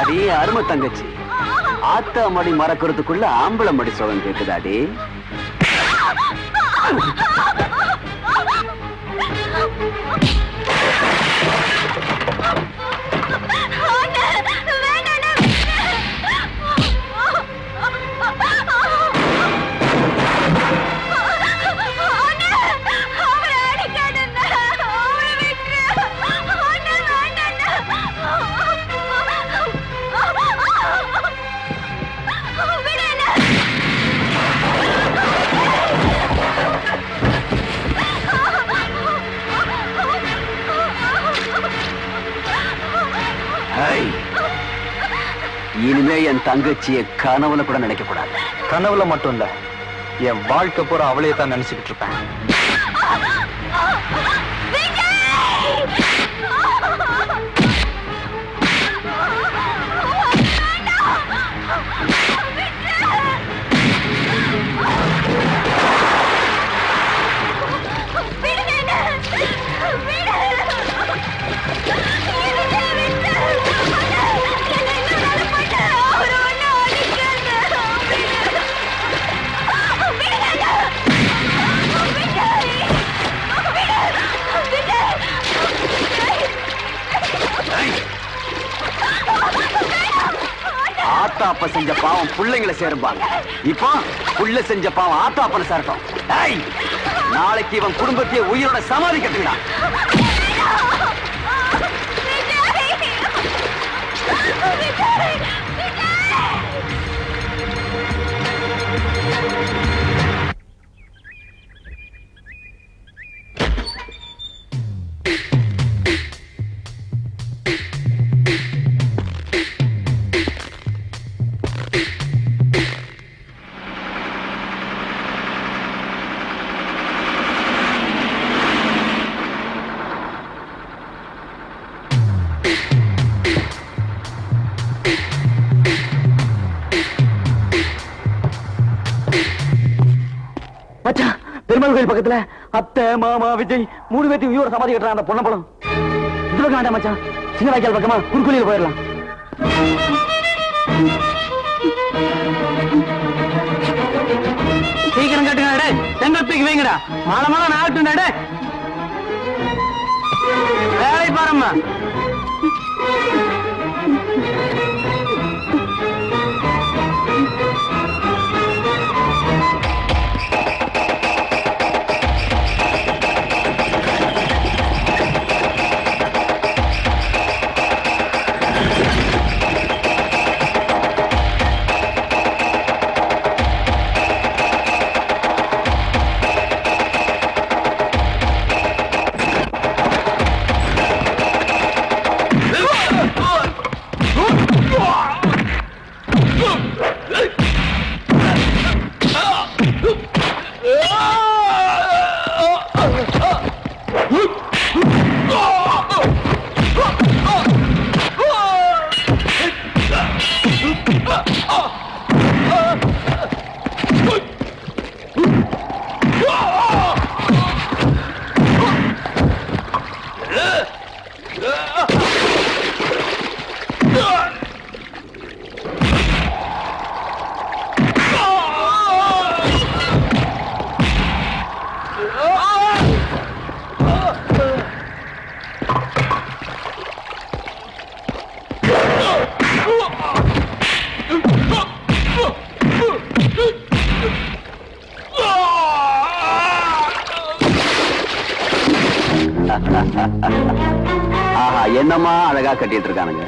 அடி அருமை தங்கச்சி ஆத்தா மடி மறக்கிறதுக்குள்ள ஆம்பளை மடி சுகம் கேக்குதாடி ஐய். இனிமே என் தங்கச்சிய கனவுல கூட நினைக்க கூடாது கனவுல மட்டும் இல்ல என் வாழ்க்கை பூரா அவளையே தான் நினைச்சுக்கிட்டு இருப்பேன் ஆத்தா அப்ப செஞ்ச பாவம் பிள்ளைங்களை சேரும்பாங்க இப்போ புள்ள செஞ்ச பாவம் ஆத்தா அப்பன சேரட்டும் ஏய், நாளைக்கு இவன் குடும்பத்தையே உயிரோட சமாதி கட்டுங்கடா மச்சான் பெருமாள் கோயில் பக்கத்துல அத்தை மாமா விஜய் மூணு பேர்த்தையும் உயிரோட சமாதி கட்டுறான் அந்த பொன்னப்பழம் இது பக்கம் வேண்டாம் மச்சான் சின்ன வாய்க்கால் பக்கமா குறுக்குழியில் போயிடலாம் சீக்கிரம் கட்டுங்க டே செங்கல் தூக்கி வைங்கடா மாலை மாலை நாட்டுண்டா டே வேலை பாரும்மா ஆஹா என்னமா அழகா கட்டிட்டு இருக்கானுங்க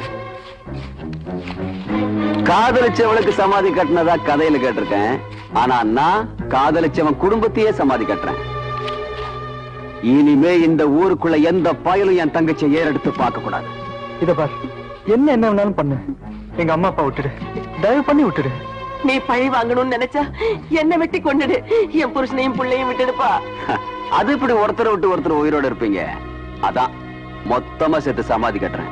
காதலிச்சவளுக்கு சமாதி கட்டினதா கதையில கேட்டிருக்கேன் ஆனா நான் காதலிச்சவன் குடும்பத்தையே சமாதி கட்டுறேன் இனிமே இந்த ஊருக்குள்ள எந்த பயலும் என் தங்கச்சியை ஏறெடுத்து பார்க்க கூடாது இத பார் என்ன என்ன வேணாலும் பண்ணு எங்க அம்மா அப்பா விட்டுடு தயவு பண்ணி விட்டுடு நீ பழி வாங்கணும்னு நினைச்சா என்ன வெட்டி கொண்டுடு என் புருஷனையும் பிள்ளையும் விட்டுடுப்பா அது இப்படி ஒருத்தரை விட்டு ஒருத்தர் உயிரோட இருப்பீங்க அதான் மொத்தமா சேர்த்து சமாதி கட்டுறேன்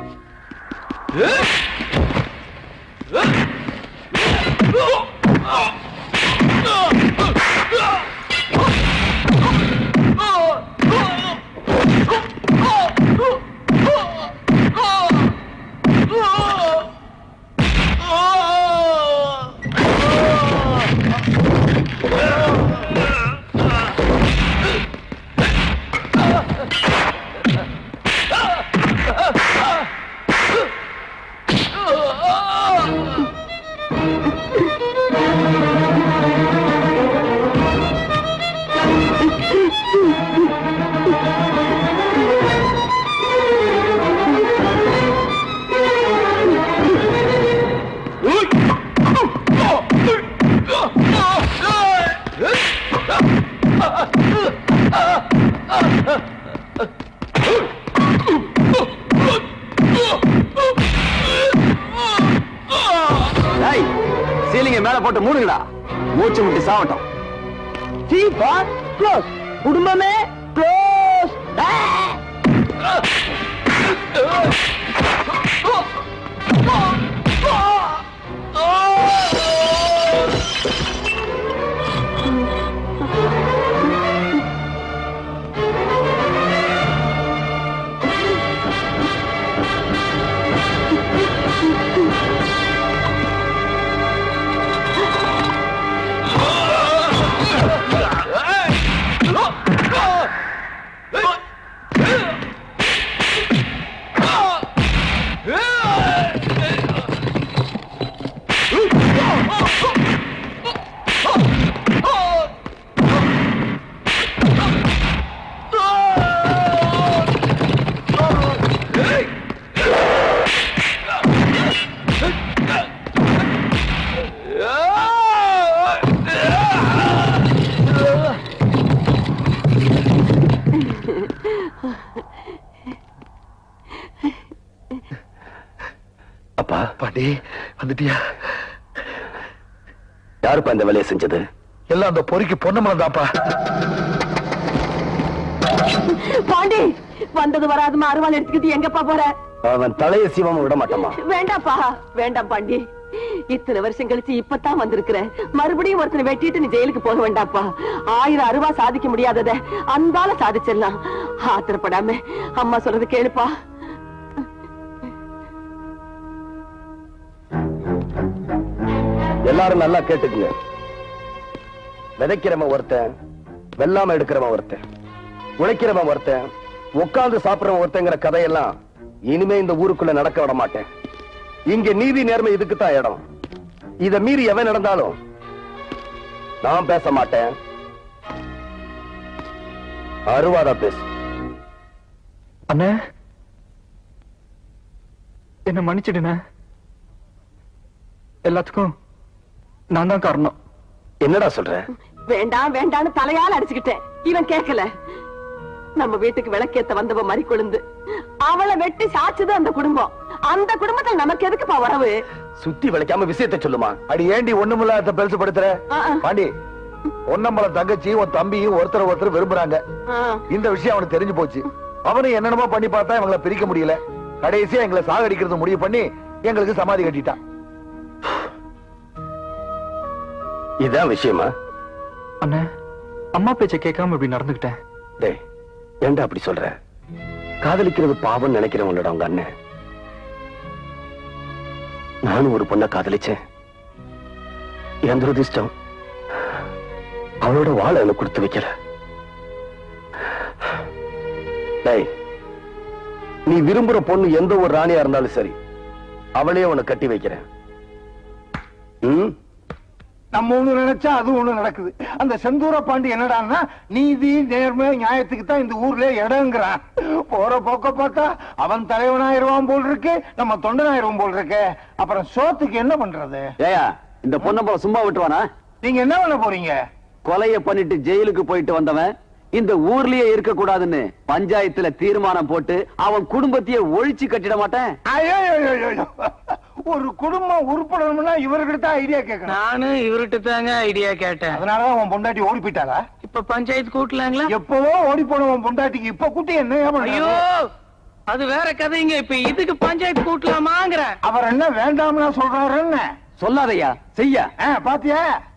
துணியை மேல போட்டு மூடுங்கடா மூச்சு முட்டி சாவட்டும் சீப்பா க்ளோஸ் குடும்பமே க்ளோஸ் அப்பா பாண்டி வந்துட்டியா யாருப்பா இந்த வேலையை செஞ்சது எல்லாம் அந்த பொறிக்கு பொண்ணு தாப்பா பாண்டி வந்தது வராதுமா அருவாள் எடுத்துக்கிட்டு எங்கப்பா போற அவன் தலையை சீவம் விட மாட்டாமா வேண்டாப்பா வேண்டாம் பாண்டி இத்தனை வருஷம் கழிச்சு இப்பதான் வந்திருக்கிற மறுபடியும் ஒருத்தனை வெட்டிட்டு நீ ஜெயிலுக்கு போக வேண்டாப்பா ஆயிரம் அருவா சாதிக்க முடியாதத அந்தால சாதிச்சிடலாம் ஆத்திரப்படாம அம்மா சொல்றது கேளுப்பா எல்லாரும் நல்லா கேட்டுக்குங்க விதைக்கிறவன் ஒருத்தன் வெள்ளாம எடுக்கிறவன் ஒருத்தன் உழைக்கிறவன் ஒருத்தன் உட்கார்ந்து சாப்பிடுறவன் ஒருத்தங்கிற கதையெல்லாம் இனிமே இந்த ஊருக்குள்ள நடக்க விட மாட்டேன் இங்க நீதி நேர்மை இதுக்கு தான் இடம் இத மீறி எவன் நடந்தாலும் நான் பேச மாட்டேன் அருவாதா பேசு அண்ணே என்ன மன்னிச்சிடுண்ணே எல்லாத்துக்கும் நான் தான் காரணம் என்னடா சொல்ற வேண்டாம் வேண்டாம்னு தலையால அடிச்சுக்கிட்டேன் இவன் கேட்கல நம்ம வீட்டுக்கு விளக்கேத்த வந்தவ மறி கொழுந்து அவளை வெட்டி சாச்சுது அந்த குடும்பம் அந்த குடும்பத்துல நமக்கு எதுக்குப்பா உறவு சுத்தி விளைக்காம விஷயத்தை சொல்லுமா அடி ஏண்டி ஒண்ணுமில்லாத பெருசு படுத்துற ஆ, ஆ. பாண்டி பொன்னம்பல தங்கச்சி உன் தம்பியும் ஒருத்தர் ஒருத்தர் விரும்புறாங்க ஆ. இந்த விஷயம் அவனுக்கு தெரிஞ்சு போச்சு அவனும் என்னென்னமோ பண்ணி பார்த்தா இவங்களை பிரிக்க முடியல கடைசியா எங்களை சாகடிக்கிறது முடிவு பண்ணி எங்களுக்கு சமாதி கட்டிட்டான் இதான் விஷயமா அண்ணே அம்மா பேச்சை கேட்காம இப்படி நடந்துக்கிட்டேன் டேய் ஏன்டா அப்படி சொல்ற காதலிக்கிறது பாவம் நினைக்கிறவங்களோட அவங்க அண்ணன் நானும் ஒரு பொண்ணை காதலிச்சேன் என் துரதிர்ஷ்டம் அவளோட வாழை எனக்கு கொடுத்து வைக்கல டேய் நீ விரும்புற பொண்ணு எந்த ஒரு ராணியா இருந்தாலும் சரி அவளே உன்னை கட்டி வைக்கிறேன் ம் நம்ம ஒண்ணு நினைச்சா அது ஒண்ணு நடக்குது அந்த செந்தூர பாண்டி என்னடான்னா நீதி நேர்மை நியாயத்துக்கு தான் இந்த ஊர்ல இடங்கிறான் போற போக்க பார்த்தா அவன் தலைவனாயிருவான் போல் இருக்கு நம்ம தொண்டனாயிருவான் போல் இருக்கு அப்புறம் சோத்துக்கு என்ன பண்றது ஏயா இந்த பொண்ணை சும்மா விட்டுவானா நீங்க என்ன பண்ண போறீங்க கொலைய பண்ணிட்டு ஜெயிலுக்கு போயிட்டு வந்தவன் இந்த ஊர்லயே இருக்க கூடாதுன்னு பஞ்சாயத்துல தீர்மானம் போட்டு அவன் குடும்பத்தையே ஒழிச்சு கட்டிட மாட்டேன் ஐயோ, ஐயோ, ஐயோ, ஐயோ. ஒரு குடும்பம் உருப்படணும்னா இவர்கிட்ட தான் ஐடியா கேட்கணும் நானும் இவர்கிட்ட தாங்க ஐடியா கேட்டேன் அதனாலதான் உன் பொண்டாட்டி ஓடி போயிட்டாளா இப்ப பஞ்சாயத்து கூட்டலாங்களா எப்பவோ ஓடி போன உன் பொண்டாட்டிக்கு இப்ப கூட்டி என்ன ஐயோ அது வேற கதைங்க இப்ப இதுக்கு பஞ்சாயத்து கூட்டலாமாங்கிற அவர் என்ன வேண்டாம்னா சொல்றாரு என்ன சொல்லாதய்யா செய்ய ஆ, பாத்தியா